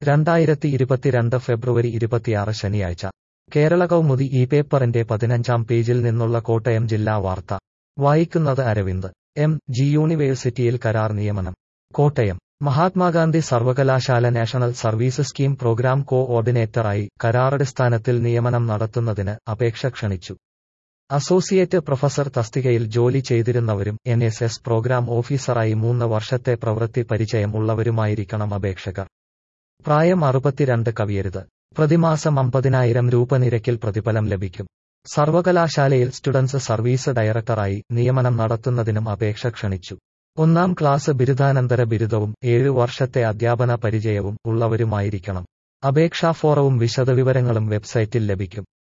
രണ്ടായിരത്തി ഇരുപത്തിരണ്ട് ഫെബ്രുവരി ഇരുപത്തിയാറ് ശനിയാഴ്ച കേരള കൗമുദി ഈ പേപ്പറിന്റെ പതിനഞ്ചാം പേജിൽ നിന്നുള്ള കോട്ടയം ജില്ലാ വാർത്ത വായിക്കുന്നത് അരവിന്ദ് എം ജി യൂണിവേഴ്സിറ്റിയിൽ കരാർ നിയമനം കോട്ടയം മഹാത്മാഗാന്ധി സർവകലാശാല നാഷണൽ സർവീസ് സ്കീം പ്രോഗ്രാം കോ ഓർഡിനേറ്ററായി കരാറടിസ്ഥാനത്തിൽ നിയമനം നടത്തുന്നതിന് അപേക്ഷ ക്ഷണിച്ചു അസോസിയേറ്റ് പ്രൊഫസർ തസ്തികയിൽ ജോലി ചെയ്തിരുന്നവരും എൻ എസ് എസ് പ്രോഗ്രാം ഓഫീസറായി മൂന്ന് വർഷത്തെ പ്രവൃത്തി പരിചയം ഉള്ളവരുമായിരിക്കണം അപേക്ഷകർ പ്രായം അറുപത്തിരണ്ട് കവിയരുത് പ്രതിമാസം അമ്പതിനായിരം രൂപ നിരക്കിൽ പ്രതിഫലം ലഭിക്കും സർവകലാശാലയിൽ സ്റ്റുഡൻസ് സർവീസ് ഡയറക്ടറായി നിയമനം നടത്തുന്നതിനും അപേക്ഷ ക്ഷണിച്ചു ഒന്നാം ക്ലാസ് ബിരുദാനന്തര ബിരുദവും ഏഴു വർഷത്തെ അധ്യാപന പരിചയവും ഉള്ളവരുമായിരിക്കണം അപേക്ഷാ ഫോറവും വിശദവിവരങ്ങളും വെബ്സൈറ്റിൽ ലഭിക്കും